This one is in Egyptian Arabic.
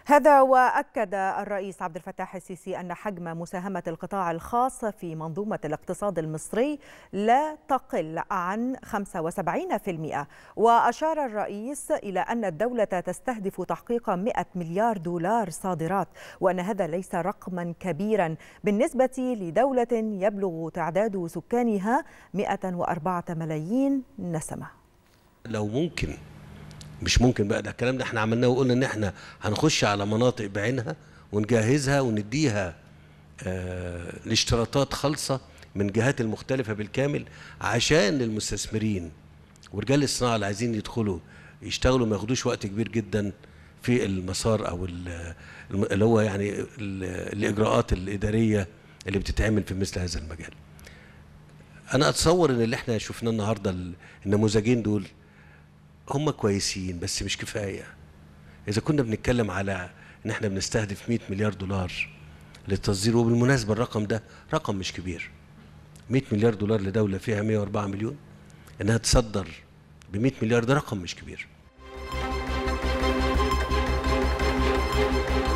هذا واكد الرئيس عبد الفتاح السيسي ان حجم مساهمه القطاع الخاص في منظومه الاقتصاد المصري لا تقل عن 75% واشار الرئيس الى ان الدوله تستهدف تحقيق 100 مليار دولار صادرات وان هذا ليس رقما كبيرا بالنسبه لدوله يبلغ تعداد سكانها 104 ملايين نسمه لو ممكن مش ممكن بقى ده الكلام ده احنا عملناه وقلنا ان احنا هنخش على مناطق بعينها ونجهزها ونديها اه الاشتراطات خالصه من جهات المختلفه بالكامل عشان المستثمرين ورجال الصناعه اللي عايزين يدخلوا يشتغلوا ما ياخدوش وقت كبير جدا في المسار او اللي هو يعني الاجراءات الاداريه اللي بتتعمل في مثل هذا المجال. انا اتصور ان اللي احنا شفناه النهارده النموذجين دول هم كويسين بس مش كفايه اذا كنا بنتكلم على ان احنا بنستهدف 100 مليار دولار للتصدير وبالمناسبه الرقم ده رقم مش كبير 100 مليار دولار لدوله فيها 104 مليون انها تصدر ب 100 مليار ده رقم مش كبير